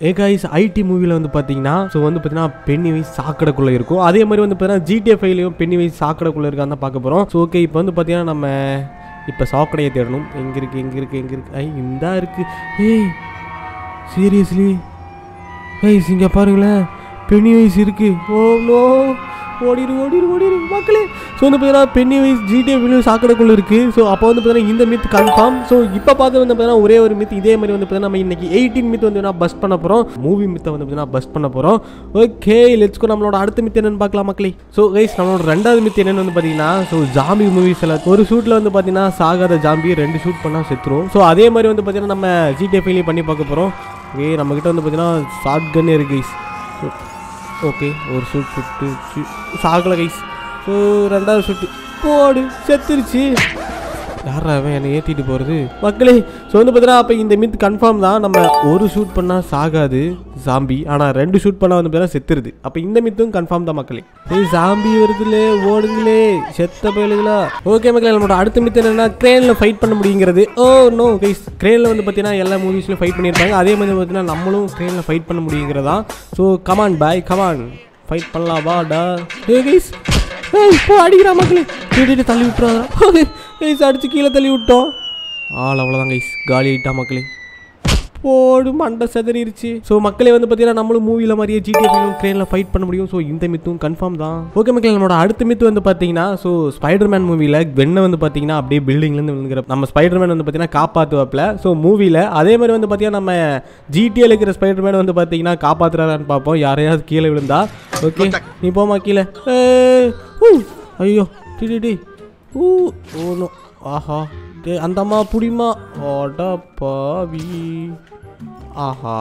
ஏ guys ID மூவியில் வந்து பார்த்தீங்கன்னா ஸோ வந்து பார்த்தீங்கன்னா பெண்ணி வைஸ் சாக்கடைக்குள்ளே இருக்கும் அதே மாதிரி வந்து பார்த்தீங்கன்னா ஜிடிஎஃப்ஐலையும் பெண்ணி வைஸ் சாக்கடைக்குள்ளே இருக்கான்னு தான் பார்க்க போகிறோம் ஸோ ஓகே இப்போ வந்து பார்த்தீங்கன்னா நம்ம இப்போ சாக்கடையை தேடணும் எங்கே இருக்குது எங்கே இருக்குது எங்கே இருக்குது ஐ இந்தா இருக்குது ஏய் சீரியஸ்லி கைஸ் இங்கே பாருங்களேன் பெண்ணி வைஸ் இருக்குது ஓ நோ ஓடிடு ஓடிடு ஓடிடு மக்களே ஸோ வந்து பார்த்தீங்கன்னா பெண்ணி வைஸ் ஜிடிஏ விழும் சாக்கடைக்குள்ளே இருக்குது ஸோ அப்போ வந்து பார்த்தீங்கன்னா இந்த மித் கன்ஃபார்ம் ஸோ இப்போ பார்த்து வந்து பார்த்தீங்கன்னா ஒரே ஒரு மித் இதே மாதிரி வந்து பார்த்தீங்கன்னா நம்ம இன்னைக்கு எயிட்டீன் மித் வந்து பஸ் பண்ண போகிறோம் மூவி மித்தை வந்து பார்த்தீங்கன்னா பஸ் பண்ண போகிறோம் ஓகே லெட்ஸ்கோ நம்மளோட அடுத்த மித் என்னன்னு பார்க்கலாம் மக்களே ஸோ கைஸ் நம்மளோட ரெண்டாவது மித் என்னன்னு வந்து பார்த்தீங்கன்னா ஸோ ஜாம்பி மூவிஸில் ஒரு ஷூட்டில் வந்து பார்த்தீங்கன்னா சாகாத ஜாம்பி ரெண்டு ஷூட் பண்ணால் செத்துரும் ஸோ அதே மாதிரி வந்து பார்த்தீங்கன்னா நம்ம ஜிடிஎஃப்ஐலையும் பண்ணி பார்க்க போகிறோம் ஓகே நம்மக்கிட்ட வந்து பார்த்தீங்கன்னா ஷார்ட் கன் இருக்கு கைஸ் ஓகே ஒரு ஷூட் சுட்டு சாகலை கைஸ் ஸோ ரெண்டாவது ஷூட்டு போடு செத்துருச்சு யாரா அவன் என்னை ஏற்றிட்டு போகிறது மக்களே ஸோ வந்து பார்த்தீங்கன்னா அப்போ இந்த மித் கன்ஃபார்ம் தான் நம்ம ஒரு ஷூட் பண்ணால் சாகாது ஜாம்பி ஆனால் ரெண்டு ஷூட் பண்ணால் வந்து பார்த்தீங்கன்னா செத்துருது அப்போ இந்த மித்தும் கன்ஃபார்ம் தான் மக்களே ஏய் ஜாம்பி வருதுலே ஓடுங்களே செத்த பயலுங்களா ஓகே மக்களே நம்மளோட அடுத்த மித்து என்னன்னா க்ரேனில் ஃபைட் பண்ண முடியுங்கிறது ஓ நோ கைஸ் க்ரேனில் வந்து பார்த்தீங்கன்னா எல்லா மூவிஸ்லையும் ஃபைட் பண்ணியிருப்பாங்க அதே மாதிரி பார்த்தீங்கன்னா நம்மளும் க்ரேனில் ஃபைட் பண்ண முடியுங்கிறதா so come on boy come on fight பண்ணலாம் வாடா ஏ கைஸ் ஏய் இப்போ அடிக்கிறா மக்களே கேட்டுட்டு தள்ளி விட்டுறாங்க கைஸ் அடிச்சு கீழே தள்ளி விட்டோம் ஆள் அவ்வளோதான் கைஸ் காலி ஆயிட்டா மக்களே போடு மண்டை செதறிடுச்சு ஸோ மக்களே வந்து பார்த்தீங்கன்னா நம்மளும் மூவியில் மாதிரியே ஜிடிஎஃப்லையும் ட்ரெயினில் ஃபைட் பண்ண முடியும் ஸோ இந்த மித்தும் கன்ஃபார்ம் தான் ஓகே மக்களே நம்மளோட அடுத்த மித்து வந்து பார்த்தீங்கன்னா ஸோ ஸ்பைடர்மேன் மூவியில் வெண்ணை வந்து பார்த்தீங்கன்னா அப்படியே பில்டிங்லேருந்து விழுங்குற நம்ம ஸ்பைடர்மேன் வந்து பார்த்தீங்கன்னா காப்பாற்றுவாப்பில் ஸோ மூவியில் அதே மாதிரி வந்து பார்த்தீங்கன்னா நம்ம ஜிடிஎல் இருக்கிற ஸ்பைடர்மேன் வந்து பார்த்தீங்கன்னா காப்பாற்றுறாரான்னு பார்ப்போம் யாரையாவது கீழே விழுந்தா ஓகே நீ போமா கீழே ஏய், ஊ, ஐயோ டி டி, டி ஊ ஓனோ ஆஹா டே அந்த அம்மா புடிமா ஓட பாவி ஆஹா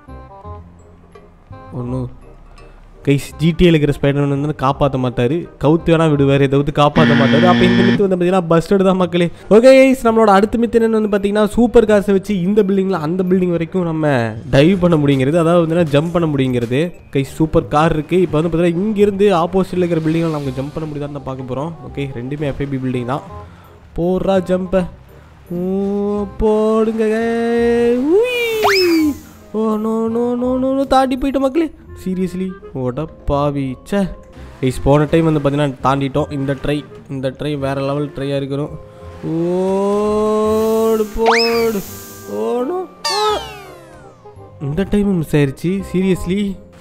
ஒன்றும் கைஸ் ஜிடிஏல இருக்கிற ஸ்பைடர்மேன் வந்து காப்பாற்ற மாட்டாரு கவுத்து வேணா விடுவார் தவிர்த்து காப்பாற்ற மாட்டாரு அப்போ இந்த மித்து வந்து பார்த்தீங்கன்னா பஸ்டட் தான் மக்களே ஓகே கைஸ் நம்மளோட அடுத்த மித்து என்னன்னு வந்து பார்த்தீங்கன்னா சூப்பர் காசை வச்சு இந்த பில்டிங்கில் அந்த பில்டிங் வரைக்கும் நம்ம டைவ் பண்ண முடியுங்கிறது அதாவது வந்து ஜம்ப் பண்ண முடியுங்கிறது கைஸ் சூப்பர் கார் இருக்குது இப்போ வந்து பார்த்தீங்கன்னா இங்கேருந்து ஆப்போசிட்டில் இருக்கிற பில்டிங்கில் நமக்கு ஜம்ப் பண்ண முடியுதான்னு தான் பார்க்க போகிறோம் ஓகே ரெண்டுமே எஃப்ஐபி பில்டிங் தான் போடுறா ஜம்பை போடுங்க உய். Oh no no no no no தாண்டி போயிட்ட மக்களே சீரியஸ்லி ஓட பாவி ச்சே ஐஸ் போன டைம் வந்து பார்த்தீங்கன்னா தாண்டிட்டோம் இந்த ட்ரை இந்த ட்ரை வேறு லெவல் ட்ரையாக இருக்கிறோம் ஓடு போடு ஓடு இந்த டைம் மிஸ் ஆயிடுச்சு சீரியஸ்லி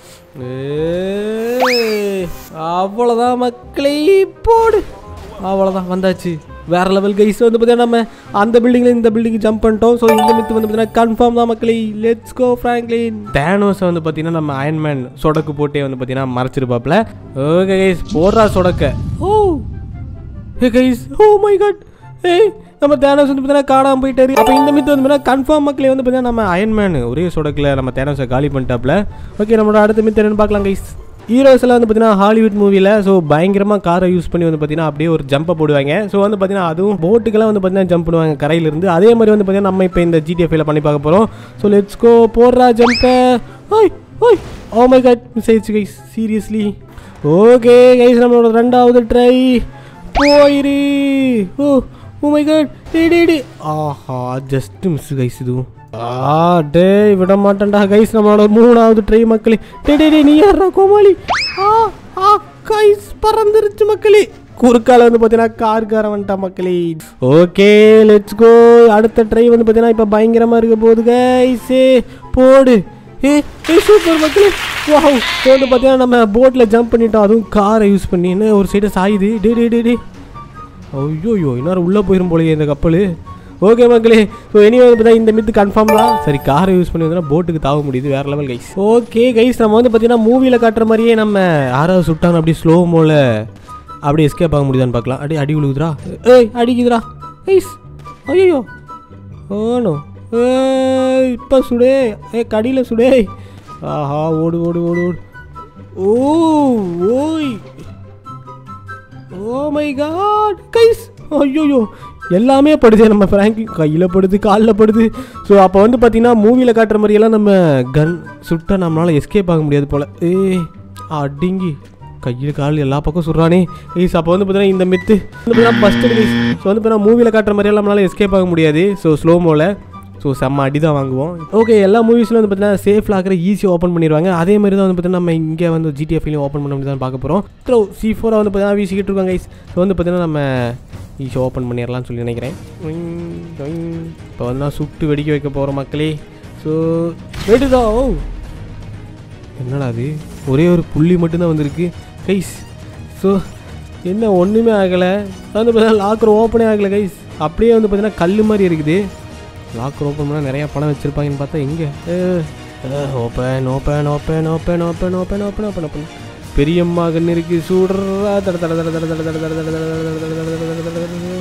அவ்வளோதான் மக்களே போடு அவ்வளோதான் வந்தாச்சு வேற லெவல் கைஸ் வந்து பார்த்தீங்கன்னா நம்ம அந்த பில்டிங்கில் இந்த பில்டிங் ஜம்ப் பண்ணிட்டோம் ஸோ இந்த மித்து வந்து பார்த்தீங்கன்னா கன்ஃபார்ம் தான் மக்களே லெட்ஸ் கோ ஃப்ராங்க்லின் தேனோஸை வந்து பார்த்தீங்கன்னா நம்ம அயன்மேன் சொடக்கு போட்டே வந்து பார்த்தீங்கன்னா மறைச்சிருப்பாப்ல ஓகே கைஸ் போடுறா சொடக்க oh hey guys oh my god ஏய் நம்ம தேனோஸ் வந்து பார்த்தீங்கன்னா காணாம போயிட்டாரு அப்போ இந்த மித்து வந்து பார்த்தீங்கன்னா கன்ஃபார்ம் மக்களே வந்து பார்த்தீங்கன்னா நம்ம அயன்மேன் ஒரே சொடக்கில் நம்ம தேனோஸை காலி பண்ணிட்டாப்ல ஓகே நம்மளோட அடுத்த மித்து என்னன்னு பார்க்கலாம் கைஸ் ஹீரோஸ் எல்லாம் வந்து பார்த்தீங்கன்னா ஹாலிவுட் மூவியில் ஸோ பயங்கரமாக காரை யூஸ் பண்ணி வந்து பார்த்தீங்கன்னா அப்படியே ஒரு ஜம்பை போடுவாங்க ஸோ வந்து பார்த்தீங்கன்னா அதுவும் போட்டுக்கெல்லாம் வந்து பார்த்தீங்கன்னா ஜம்ப் பண்ணுவாங்க கரையிலிருந்து அதே மாதிரி வந்து பார்த்தீங்கன்னா நம்ம இப்போ இந்த ஜிடிஎஃப்ல பண்ணி பார்க்க போகிறோம் ஸோ லெட்ஸ் கோ போடுறா ஜம்பை ஓய் ஓய் ஓ மை காட் மிஸ் ஆயிடுச்சு கைஸ் சீரியஸ்லி ஓகே கைஸ் நம்மளோட ரெண்டாவது ட்ரை போயிரு ஓ ஓ மை காட் டே டே டே ஆஹா ஜஸ்ட் மிஸ் கைஸ் இதுவும் ஆ டேய் விட மாட்டேன்டா கைஸ் நம்மளோட மூணாவது ட்ரை மக்களே டே டே டே நீ யாரா கோமாளி ஆ ஆ கைஸ் பறந்துருச்சு மக்களே குறுக்கால வந்து பார்த்தீங்கன்னா கார்கார வந்துட்டா மக்களே ஓகே லெட்ஸ் கோ அடுத்த ட்ரை வந்து பார்த்தீங்கன்னா இப்போ பயங்கரமாக இருக்க போகுது கைஸே போடு ஏ ஏ சூப்பர் மக்களே வாவ் இப்போ வந்து பார்த்தீங்கன்னா நம்ம போட்டில் ஜம்ப் பண்ணிட்டோம் அதுவும் காரை யூஸ் பண்ணி என்ன ஒரு சைடு சாயுது டே டே டே டே ஐயோ இன்னொரு உள்ளே போயிரும் போலயே இந்த கப்பல் ஓகே மக்களே ஸோ இனி வந்து பார்த்தா இந்த மித்து கன்ஃபார்ம் தான் சரி காரை யூஸ் பண்ணி வந்தா போட்டுக்கு தாவ முடியுது வேற லெவல் கைஸ் ஓகே கைஸ் நம்ம வந்து பார்த்தீங்கன்னா மூவியில் காட்டுற மாதிரியே நம்ம யாராவது சுட்டாங்க அப்படி ஸ்லோ மோல அப்படி எஸ்கேப் ஆக முடியுதான்னு பார்க்கலாம் அடி அடி விழுகுதுரா ஏய் அடிக்குதுரா கைஸ் ஐயோ ஓனோ ஏய் இப்போ சுடே ஏ கடியில் சுடே ஆஹா ஓடு ஓடு ஓடு ஓடு ஓ ஓய் ஓ மை காட் கைஸ் ஐயோயோ எல்லாமே படுது நம்ம ஃப்ராங்கி கையில் படுது காலில் படுது ஸோ அப்போ வந்து பார்த்தீங்கன்னா மூவியில் காட்டுற மாதிரியெல்லாம் நம்ம கன் சுட்ட நம்மளால் எஸ்கேப் ஆக முடியாது போல் ஏய் அடிங்கி கையில் கால் எல்லா பக்கம் சுடுறானே கைஸ் அப்போ வந்து பார்த்தீங்கன்னா இந்த மெத்து வந்து பார்த்தீங்கன்னா ஃபஸ்ட்டு கைஸ் ஸோ வந்து பார்த்தீங்கன்னா மூவியில் காட்டுற மாதிரியெல்லாம் நம்மளால் எஸ்கேப் ஆக முடியாது ஸோ ஸ்லோமோவில் ஸோ செம்ம அடி தான் வாங்குவோம் ஓகே எல்லா மூவிஸில் வந்து பார்த்தீங்கன்னா சேஃப் லாக்கரை ஈஸியாக ஓப்பன் பண்ணிடுவாங்க அதே மாதிரி தான் வந்து பார்த்தீங்கன்னா நம்ம இங்கே வந்து ஜிடிஎஃப்லையும் ஓப்பன் பண்ண முடியாது பார்க்க போகிறோம் த்ரோ சி ஃபோரை வந்து பார்த்தீங்கன்னா வீசிக்கிட்டு இருக்காங்க கைஸ் ஸோ வந்து பார்த்தீங்கன்னா நம்ம ஈஸியாக ஓப்பன் பண்ணிடலாம்னு சொல்லி நினைக்கிறேன் இப்போ வந்து நான் சுட்டு வெடிக்க வைக்க போகிறோம் மக்களே ஸோ வெடிதா ஓ என்னடா அது ஒரே ஒரு புள்ளி மட்டும்தான் வந்திருக்கு கைஸ் ஸோ என்ன ஒன்றுமே ஆகலை வந்து பார்த்தீங்கன்னா லாக்கர் ஓப்பனே ஆகலை கைஸ் அப்படியே வந்து பார்த்தீங்கன்னா கல் மாதிரி இருக்குது லாக்கர் ஓப்பன் பண்ணால் நிறையா பணம் வச்சுருப்பாங்கன்னு பார்த்தா எங்கே open open open open open open open open open பெரியம்மா கண்ணு இருக்கு சூடுறா தட தட தட தட தட தட தட தட தட தட தட தட தட தட தட தட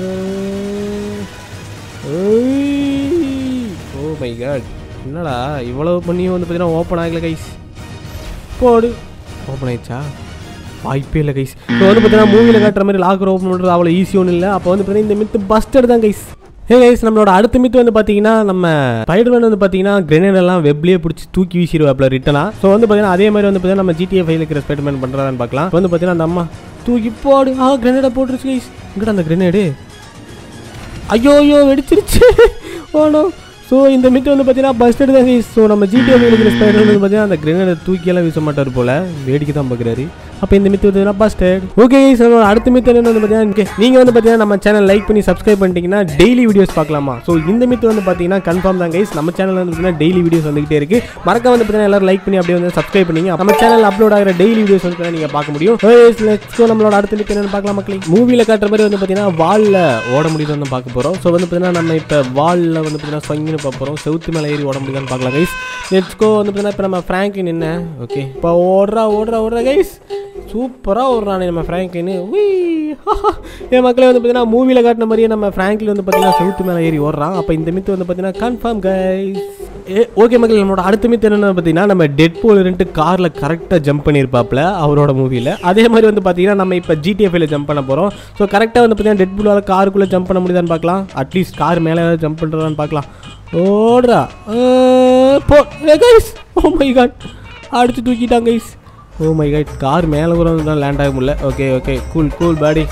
ஓ மை காட் என்னடா இவ்வளவு பண்ணியும் வந்து பார்த்தீங்கன்னா ஓப்பன் ஆகலை கைஸ் போடு ஓப்பன் ஆயிடுச்சா வாய்ப்பே இல்லை கைஸ் இப்போ வந்து பார்த்தீங்கன்னா மூவியில் காட்டுற மாதிரி லாக்கர் ஓப்பன் பண்ணுறது அவ்வளோ ஈஸி ஒன்றும் இல்லை அப்போ வந்து பார்த்தீங்கன்னா இந்த மித்து பஸ்டர் தான் கைஸ் ஹே கைஸ் நம்மளோட அடுத்த மித்து வந்து பார்த்தீங்கன்னா நம்ம ஸ்பைடர்மேன் வந்து பார்த்தீங்கன்னா கிரெனேட் எல்லாம் வெப்லேயே பிடிச்சி தூக்கி வீசிடுவாப்ல ரிட்டனா ஸோ வந்து பார்த்தீங்கன்னா அதே மாதிரி வந்து பார்த்தீங்கன்னா நம்ம ஜிடிஏ ஃபைல் இருக்கிற ஸ்பைடர்மேன் பண்ணுறதான்னு பார்க்கலாம் இப்போ வந்து பார்த்தீங்கன்னா அந்த அம்மா தூக்கி போடு ஆ கிரெனேடை போட்டுருச்சு கைஸ் இங்கடா அந்த கிரெனேடு ஐயோ ஐயோ வெடிச்சிருச்சு ஓனோ ஸோ இந்த மித்து வந்து பார்த்தீங்கன்னா பஸ்டட் தான் கைஸ் ஸோ நம்ம ஜிடிஏ இருக்கிற ஸ்பைடர் வந்து பார்த்தீங்கன்னா அந்த கிரெனேடை தூக்கியெல்லாம் வீச மாட்டார் போல வேடிக்கை தான் பார்க்குறாரு அப்போ இந்த மித்து வந்து பஸ்டட் ஓகே கைஸ் நம்ம அடுத்த மித்து என்ன வந்து பார்த்தீங்கன்னா நீங்கள் வந்து பார்த்தீங்கன்னா நம்ம சேனல் லைக் பண்ணி சப்ஸ்கிரைப் பண்ணிட்டீங்கன்னா டெய்லி வீடியோஸ் பார்க்கலாமா ஸோ இந்த மித்து வந்து பார்த்தீங்கன்னா கன்ஃபார்ம் தான் கைஸ் நம்ம சேனல் வந்து பார்த்தீங்கன்னா டெய்லி வீடியோஸ் வந்துகிட்டே இருக்கு மறக்க வந்து பார்த்தீங்கன்னா எல்லாரும் லைக் பண்ணி அப்படியே வந்து சப்ஸ்கிரைப் பண்ணீங்க நம்ம சேனல் அப்லோட் ஆகிற டெய்லி வீடியோஸ் வந்து பார்த்தீங்கன்னா நீங்கள் பார்க்க முடியும் ஸோ நம்மளோட அடுத்த மித்து என்னன்னு பார்க்கலாம் மக்களே மூவியில் காட்டுற மாதிரி வந்து பார்த்தீங்கன்னா வாலில் ஓட முடியுது வந்து பார்க்க போகிறோம் ஸோ வந்து பார்த்தீங்கன்னா நம்ம இப்போ வாலில் வந்து பார்த்தீங்கன்னா சொங்கின்னு பார்க்க போகிறோம் செவுத்து மேலே ஏறி ஓட முடியுதான்னு பார்க்கலாம் கைஸ் லெட்ஸ்கோ வந்து பார்த்தீங்கன்னா இப்போ நம்ம ஃப்ராங்க்லின் என்ன ஓகே இப்போ ஓடுறா ஓடுறா ஓடுறா கைஸ் சூப்பராக ஓடுறானே நம்ம ஃப்ராங்க்லின் என் மக்களே வந்து பார்த்தீங்கன்னா மூவியில் காட்டின மாதிரியே நம்ம ஃப்ராங்க்லின் வந்து பார்த்தீங்கன்னா செவுத்து மேலே ஏறி ஓடுறான் அப்போ இந்த மித்து வந்து பார்த்தீங்கன்னா கன்ஃபார்ம் கைஸ் ஏ ஓகே மக்கள் நம்மளோட அடுத்த மித்து என்னென்னு பார்த்தீங்கன்னா நம்ம டெட் போல் ரெண்டு காரில் கரெக்டாக ஜம்ப் பண்ணியிருப்பாப்ல அவரோட மூவியில் அதே மாதிரி வந்து பார்த்தீங்கன்னா நம்ம இப்போ ஜிடிஎஃப்ல ஜம்ப் பண்ண போகிறோம் ஸோ கரெக்டாக வந்து பார்த்தீங்கன்னா டெட் புல்லால் காருக்குள்ளே ஜம்ப் பண்ண முடியுதான்னு பார்க்கலாம் அட்லீஸ்ட் கார் மேலே ஜம்ப் பண்ணுறதான்னு பார்க்கலாம் ஓடுறா அஹ், போ கைஸ் ஓ மை காட் அடிச்சு தூக்கிட்டாங்க guys oh my god car மேலே கூட வந்து லேண்ட் ஆக முடியல okay okay cool cool body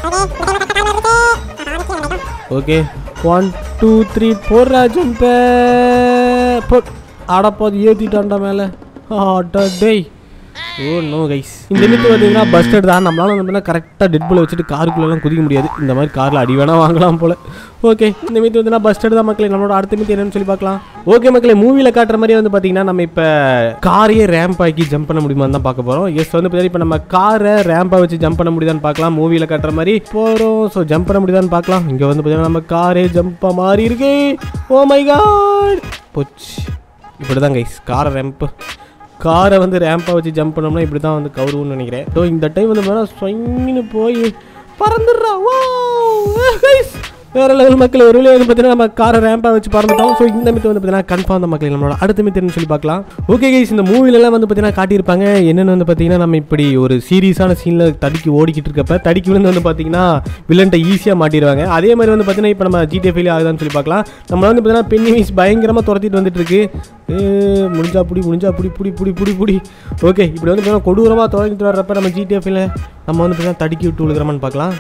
okay one two three போடுறா ஜம்பே போ அடப்பாது ஏற்றிட்டான்டா மேலே ஆட்டா டேய் ஓ நோ கைஸ் இந்த மித்து பார்த்தீங்கன்னா பஸ்டட் தான் நம்மளால வந்து கரெக்டாக டெட் புல்ல வச்சுட்டு காருக்குள்ளெல்லாம் குதிக்க முடியாது இந்த மாதிரி காரில் அடி வேணா வாங்கலாம் போல ஓகே இந்த மித்து வந்து பஸ்டட் தான் மக்களே நம்மளோட அடுத்த மித்து என்னன்னு சொல்லி பார்க்கலாம் ஓகே மக்களே மூவியில் காட்டுற மாதிரி வந்து பார்த்தீங்கன்னா நம்ம இப்போ காரையே ரேம்ப் ஆக்கி ஜம்ப் பண்ண முடியுமான்னு தான் பார்க்க போகிறோம் எஸ் வந்து பார்த்தீங்கன்னா இப்போ நம்ம காரை ரேம்பாக வச்சு ஜம்ப் பண்ண முடியுதான்னு பார்க்கலாம் மூவியில் காட்டுற மாதிரி போகிறோம் ஸோ ஜம்ப் பண்ண முடியுதான்னு பார்க்கலாம் இங்கே வந்து பார்த்தீங்கன்னா நம்ம காரே ஜம்ப்பாக மாறி இருக்கு ஓ மை காட் போச்சு இப்படி தான் கைஸ் காரை ரேம்ப் காரை வந்து ரேம்பாக வச்சு ஜம்ப் பண்ணோம்னா இப்படி தான் வந்து கவுருன்னு நினைக்கிறேன் ஸோ இந்த டைம் வந்து பார்த்தா ஸ்வங்கின்னு போய் பறந்துடுறா வா கைஸ் வேற லெவல் மக்கள் ஒரு வழியாக வந்து பார்த்தீங்கன்னா நம்ம காரை ரேம்பாக வச்சு பறந்துட்டோம் ஸோ இந்த மித்து வந்து பார்த்தீங்கன்னா கன்ஃபார்ம் தான் மக்கள் நம்மளோட அடுத்த மித்துன்னு சொல்லி பார்க்கலாம் ஓகே கைஸ் இந்த மூவிலலாம் வந்து பார்த்தீங்கன்னா காட்டியிருப்பாங்க என்னென்னு வந்து பார்த்தீங்கன்னா நம்ம இப்படி ஒரு சீரியஸான சீனில் தடுக்கி ஓடிக்கிட்டு இருக்கப்ப தடுக்கி விழுந்து வந்து பார்த்தீங்கன்னா வில்லன்ட்ட ஈஸியாக மாட்டிடுவாங்க அதே மாதிரி வந்து பார்த்தீங்கன்னா இப்போ நம்ம ஜிடிஎஃப்ல ஆகுதான்னு சொல்லி பார்க்கலாம் நம்ம வந்து பார்த்தீங்கன்னா பெண்ணி மீஸ் பயங்கரமாக துரத்திட்டு வந்துட்டு இருக்கு ஏ, முடிஞ்சா புடி முடிஞ்சா புடி புடி புடி புடி புடி ஓகே இப்படி வந்து பார்த்தீங்கன்னா கொடூரமாக துரத்திட்டு வர்றப்ப நம்ம ஜிடிஎஃப்ல நம்ம வந்து பார்த்தீங்கன்னா தடுக்கி விட்டு விழுகிறோமான்னு பார்க்கலாம்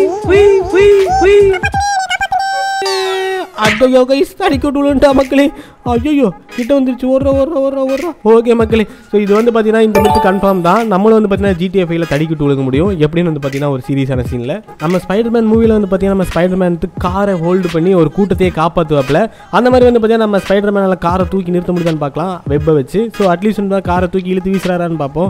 ஐயோ கைஸ் தடிக்க விட்டுலன்ட்டா மக்களே ஐயோ கிட்ட வந்துருச்சு ஓடுற ஓடுற ஓடுற ஓடுற ஓகே மக்களே ஸோ இது வந்து பார்த்தீங்கன்னா இந்த மித்து கன்ஃபார்ம் தான் நம்மளும் வந்து பார்த்தீங்கன்னா ஜிடிஎஃப்ல தடிக்க விட்டு விழுக முடியும் எப்படின்னு வந்து பார்த்தீங்கன்னா ஒரு சீரியஸான சீனில் நம்ம ஸ்பைடர்மேன் மூவியில் வந்து பார்த்தீங்கன்னா நம்ம ஸ்பைடர்மேன் காரை ஹோல்டு பண்ணி ஒரு கூட்டத்தையே காப்பாற்றுவாப்ல அந்த மாதிரி வந்து பார்த்தீங்கன்னா நம்ம ஸ்பைடர்மேனால காரை தூக்கி நிறுத்த முடியுதான்னு பார்க்கலாம் வெப்பை வச்சு ஸோ அட்லீஸ்ட் வந்து காரை தூக்கி இழுத்து வீசுறாரான்னு பார்ப்போம்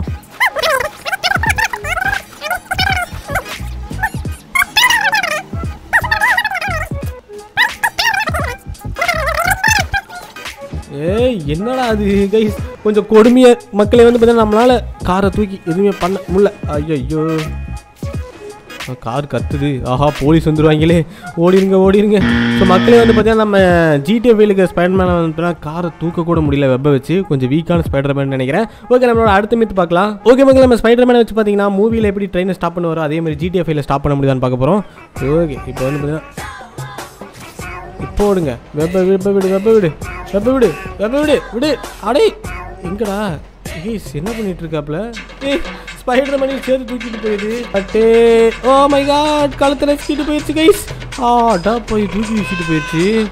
ஏய் என்னடா அது கைஸ் கொஞ்சம் கொடுமையா மக்களை வந்து பார்த்தீங்கன்னா நம்மளால காரை தூக்கி எதுவுமே பண்ண முடியல ஐயோ கார் கத்துது ஆஹா போலீஸ் வந்துருவாங்களே ஓடிருங்க ஓடிருங்க ஸோ மக்களே வந்து பார்த்தீங்கன்னா நம்ம ஜிடிஎஃப்ல ஸ்பைடர்மேனை வந்து பார்த்தீங்கன்னா காரை தூக்க கூட முடியல வெப்பை வச்சு கொஞ்சம் வீக்கான ஸ்பைடர்மேன் நினைக்கிறேன் ஓகே நம்மளோட அடுத்த மித்து பார்க்கலாம் ஓகே மக்கள் நம்ம ஸ்பைடர்மேனை வச்சு பார்த்தீங்கன்னா மூவியில் எப்படி ட்ரெயினை ஸ்டாப் பண்ணுவாரோ அதே மாதிரி ஜிடிஎஃப்ல ஸ்டாப் பண்ண முடியுதான்னு பார்க்க போகிறோம் ஓகே இப்போ வந்து பார்த்தீங்கன்னா இப்போ விடுங்க வெப்ப வெப்ப விடு வெப்ப விடு வெப்ப விடு வெப்ப விடு விடு அடே எங்கடா கைஸ் என்ன பண்ணிட்டு இருக்காப்ல ஏய் ஸ்பைடர் மணி சேர்த்து தூக்கிட்டு போயிடுது அட்டே ஓ மை காட் கழுத்துல வச்சுட்டு போயிடுச்சு கைஸ் ஆடா போய் தூக்கி வீசிட்டு போயிடுச்சு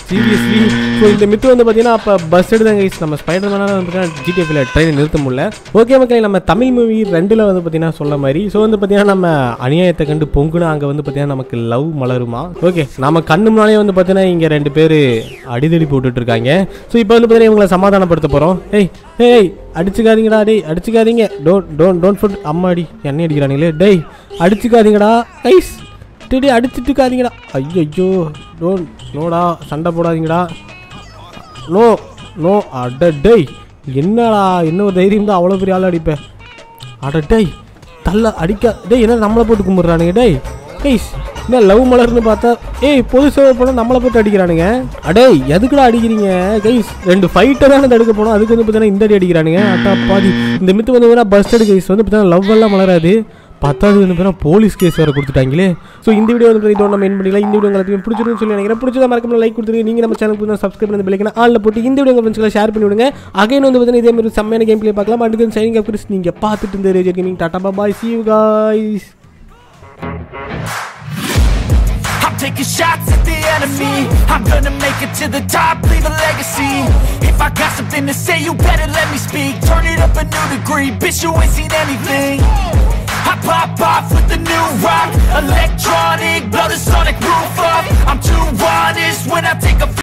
சீரியஸ்லி ஸோ இந்த மித்து வந்து பார்த்தீங்கன்னா அப்போ பஸ் எடுத்தாங்க கைஸ் நம்ம ஸ்பைடர் மேனால வந்து பார்த்தீங்கன்னா ஜிடிஎஃப்ல ட்ரெயினை நிறுத்த முடியல ஓகே மக்களே நம்ம தமிழ் மூவி ரெண்டில் வந்து பார்த்தீங்கன்னா சொல்ல மாதிரி ஸோ வந்து பார்த்தீங்கன்னா நம்ம அநியாயத்தை கண்டு பொங்குனா அங்கே வந்து பார்த்தீங்கன்னா நமக்கு லவ் மலருமா ஓகே நம்ம கண்ணு முன்னாலே வந்து பார்த்தீங்கன்னா இங்கே ரெண்டு பேர் அடிதடி போட்டுட்டு இருக்காங்க ஸோ இப்போ வந்து பார்த்தீங்கன்னா இவங்களை சமாதானப்படுத்த போகிறோம் ஏய் ஏய் அடிச்சுக்காதீங்கடா டேய் அடிச்சுக்காதீங்க டோன்ட் டோன்ட் டோன்ட் ஃபுட் அம்மாடி என்ன அடிக்கிறானுங்களே டேய் அடிச்சுக்காதீங்கடா கைஸ் டேய் அடிச்சுட்டு இருக்காதீங்கடா ஐயோ ஐயோ டோன்ட் நோடா சண்டை போடாதீங்கடா நோ நோ அட டேய் என்னடா என்ன ஒரு தைரியம் தான் அவ்வளோ பெரிய ஆள் அடிப்பேன் அட டேய் தள்ள அடிக்க டேய் என்ன நம்மளை போட்டு கும்பிட்றானுங்க டேய் கைஸ் என்ன லவ் மலர்னு பார்த்தா ஏய் பொது சேவை பண்ண நம்மளை போட்டு அடிக்கிறானுங்க அடே எதுக்குடா அடிக்கிறீங்க கைஸ் ரெண்டு ஃபைட்டை தானே தடுக்க போனோம் அதுக்கு வந்து பார்த்தீங்கன்னா இந்த அடி அடிக்கிறானுங்க அட்டா பாதி இந்த மித்து வந்து பஸ் எடு கைஸ் வந்து பார்த்தீங்கன்னா லவ் எல்லாம் மலராது பத்தாவது வந்து பார்த்தீங்கன்னா போலீஸ் கேஸ் வேறு கொடுத்துட்டாங்களே ஸோ இந்த வீடியோ வந்து இதோட நம்ம என் பண்ணிக்கலாம் இந்த வீடியோ உங்களுக்கு பிடிச்சிருக்குன்னு சொல்லி நினைக்கிறேன் பிடிச்சதா மறக்காம லைக் கொடுத்துருங்க நீங்கள் நம்ம சேனலுக்கு புதுசாக சப்ஸ்கிரைப் பண்ணி பிள்ளைங்க ஆளில் போட்டு இந்த வீடியோ உங்கள் ஃப்ரெண்ட்ஸ்களை ஷேர் பண்ணி விடுங்க அகைன் வந்து பார்த்தீங்கன்னா இதே மாதிரி செம்மையான கேம் பிளே பார்க்கலாம் அடுத்து சைனிங் அப் நீங்கள் பார்த்துட்டு இருந்த Razer gaming tata bye see you guys I'm taking shots at the enemy I'm gonna make it to the top, leave a legacy If I got something to say, you better let me speak Turn it up a new degree, bitch you ain't seen anything I pop off with the new rock Electronic, blow the sonic roof up I'm too honest when I take a